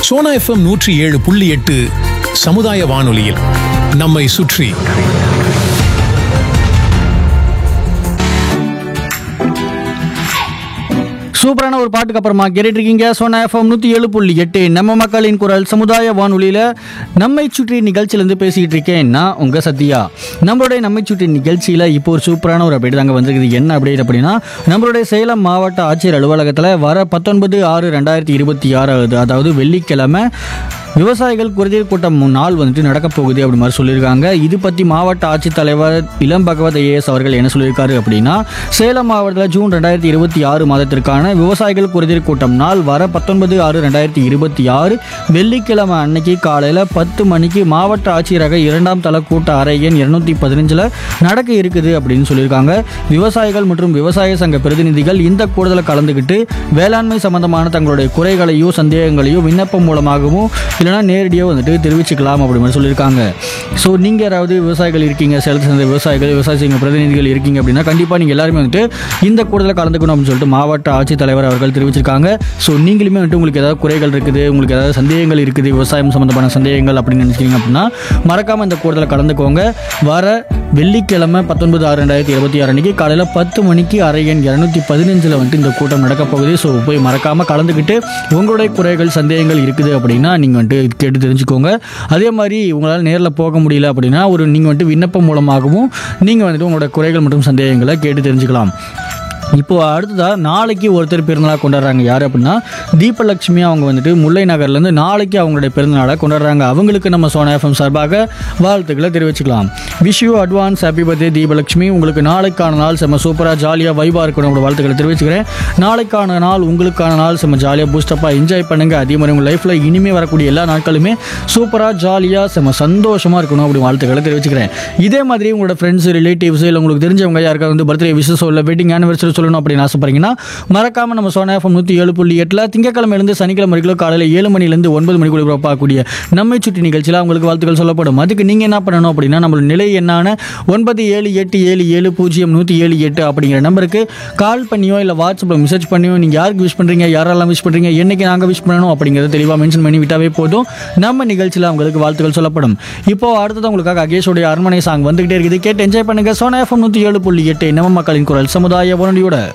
Sona FM நூற்றி ஏழு புள்ளி எட்டு சமுதாய வானொலியில் நம்மை சுற்றி சூப்பரான ஒரு பாட்டுக்கு அப்புறமா கேட்டுட்டு இருக்கீங்க சோனா எஃப்எம் நூற்றி ஏழு புள்ளி எட்டு நம்ம மக்களின் குரல் சமுதாய வானொலியில் நம்மை சுற்றி நிகழ்ச்சியிலேருந்து பேசிக்கிட்டு இருக்கேன் நான் உங்கள் சத்யா நம்மளுடைய நம்மை சுற்றி நிகழ்ச்சியில் இப்போ ஒரு சூப்பரான ஒரு அப்டேட் தாங்க வந்திருக்குது என்ன அப்டேட் அப்படின்னா நம்மளுடைய சேலம் மாவட்ட ஆட்சியர் அலுவலகத்தில் வர பத்தொன்பது ஆறு ரெண்டாயிரத்தி இருபத்தி ஆறாவது அதாவது வெள்ளிக்கிழமை விவசாயிகள் குறைதீர் கூட்டம் நாள் வந்துட்டு நடக்க போகுது அப்படி மாதிரி சொல்லியிருக்காங்க இது பற்றி மாவட்ட ஆட்சித்தலைவர் இளம் பகவத் ஐஏஎஸ் அவர்கள் என்ன சொல்லியிருக்காரு அப்படின்னா சேலம் மாவட்டத்தில் ஜூன் ரெண்டாயிரத்தி இருபத்தி ஆறு மாதத்திற்கான விவசாயிகள் குறைதீர் கூட்டம் நாள் வர பத்தொன்பது ஆறு ரெண்டாயிரத்தி இருபத்தி ஆறு வெள்ளிக்கிழமை அன்னைக்கு காலையில் பத்து மணிக்கு மாவட்ட ஆட்சியரக இரண்டாம் தள கூட்ட அறை எண் இருநூத்தி பதினஞ்சில் நடக்க இருக்குது அப்படின்னு சொல்லியிருக்காங்க விவசாயிகள் மற்றும் விவசாய சங்க பிரதிநிதிகள் இந்த கூடுதலில் கலந்துக்கிட்டு வேளாண்மை சம்பந்தமான தங்களுடைய குறைகளையோ சந்தேகங்களையோ விண்ணப்பம் மூலமாகவும் இல்லைனா நேரடியாக வந்துட்டு தெரிவிச்சுக்கலாம் அப்படி மாதிரி சொல்லியிருக்காங்க ஸோ நீங்கள் யாராவது விவசாயிகள் இருக்கீங்க சேலத்தை சேர்ந்த விவசாயிகள் விவசாய சங்க பிரதிநிதிகள் இருக்கீங்க அப்படின்னா கண்டிப்பாக நீங்கள் எல்லாருமே வந்துட்டு இந்த கூடுதலில் கலந்துக்கணும் அப்படின்னு சொல்லிட்டு மாவட்ட ஆட்சித்தலைவர் அவர்கள் தெரிவிச்சிருக்காங்க ஸோ நீங்களுமே வந்துட்டு உங்களுக்கு ஏதாவது குறைகள் இருக்குது உங்களுக்கு ஏதாவது சந்தேகங்கள் இருக்குது விவசாயம் சம்மந்தமான சந்தேகங்கள் அப்படின்னு நினைக்கிறீங்க அப்படின்னா மறக்காமல் இந்த கூடுதலில் கலந்துக்கோங்க வர வெள்ளிக்கிழமை பத்தொன்பது ஆறு ரெண்டாயிரத்தி இருபத்தி ஆறு அன்னைக்கு காலையில் பத்து மணிக்கு அரை எண் இரநூத்தி பதினஞ்சில் வந்துட்டு இந்த கூட்டம் நடக்க போகுது ஸோ போய் மறக்காமல் கலந்துக்கிட்டு உங்களுடைய குறைகள் சந்தேகங்கள் இருக்குது அப்படின்னா நீங்கள் வந்துட்டு கேட்டு தெரிஞ்சுக்கோங்க அதே மாதிரி உங்களால் நேரில் போக முடியல அப்படின்னா ஒரு நீங்கள் வந்துட்டு விண்ணப்பம் மூலமாகவும் நீங்கள் வந்துட்டு உங்களோட குறைகள் மற்றும் சந்தேகங்களை கேட்டு தெரிஞ்சுக்கலாம் இப்போ அடுத்ததாக நாளைக்கு ஒருத்தர் பிறந்தநாள் கொண்டாடுறாங்க யார் அப்படின்னா தீபலட்சுமி அவங்க வந்துட்டு முல்லை நகர்லேருந்து நாளைக்கு அவங்களுடைய பிறந்தநாளை கொண்டாடுறாங்க அவங்களுக்கு நம்ம சோனா எஃப்எம் சார்பாக வாழ்த்துக்களை தெரிவிச்சுக்கலாம் wish you advance happy birthday Deepalakshmi உங்களுக்கு நாளைக்கான நாள் செம்ம சூப்பராக ஜாலியாக வைபாக இருக்கணும் உங்களோட வாழ்த்துக்களை தெரிவிச்சுக்கிறேன் நாளைக்கான நாள் உங்களுக்கான நாள் செம்ம ஜாலியாக பூஸ்டப்பாக என்ஜாய் பண்ணுங்கள் அதே மாதிரி உங்கள் லைஃப்பில் இனிமே வரக்கூடிய எல்லா நாட்களுமே சூப்பராக ஜாலியாக செம்ம சந்தோஷமாக இருக்கணும் அப்படி வாழ்த்துக்களை தெரிவிச்சுக்கிறேன் இதே மாதிரி உங்களோட ஃப்ரெண்ட்ஸ் ரிலேட்டிவ்ஸ் இல்லை உங்களுக்கு தெரிஞ்சவங்க யாருக்காவது வந்து பர்த்டே விஷஸ் இல்லை வெட்டிங் ஆனிவர்சரி சொல்லணும் அப்படின்னு ஆசைப்படுறீங்கன்னா மறக்காம நம்ம சோனா எஃப்எம் நூற்றி ஏழு புள்ளி எட்டில் திங்கக்கிழமையிலேருந்து சனிக்கிழமை வரைக்கும் காலையில் ஏழு மணிலேருந்து ஒன்பது மணிக்குள்ள பார்க்கக்கூடிய நம்மை சுற்றி நிகழ்ச்சியில் உங்களுக்கு வாழ்த்துக்கள் சொல்லப்படும் அதுக்கு நீங்கள் என்ன பண்ணணும் அப்படின்னா நம்மளோட நிலை என்னான ஒன்பது ஏழு எட்டு ஏழு ஏழு பூஜ்ஜியம் நூற்றி ஏழு எட்டு அப்படிங்கிற நம்பருக்கு கால் பண்ணியோ இல்லை வாட்ஸ்அப்பில் மெசேஜ் பண்ணியோ நீங்கள் யாருக்கு விஷ் பண்ணுறீங்க யாரெல்லாம் விஷ் பண்ணுறீங்க என்னைக்கு நாங்கள் விஷ் பண்ணணும் அப்படிங்கிறத தெளிவாக மென்ஷன் பண்ணி விட்டாவே போதும் நம்ம நிகழ்ச்சியில் உங்களுக்கு வாழ்த்துக்கள் சொல்லப்படும் இப்போ அடுத்தது உங்களுக்காக அகேஷோடைய அரண்மனை சாங் வந்துகிட்டே இருக்குது கேட்டு என்ஜாய் பண்ணுங்க சோனா எஃப்எம் நூற்றி ஏழு புள்ளி எட்டு நம்ம மக்களின் குரல் சமுதாய வானொலியோட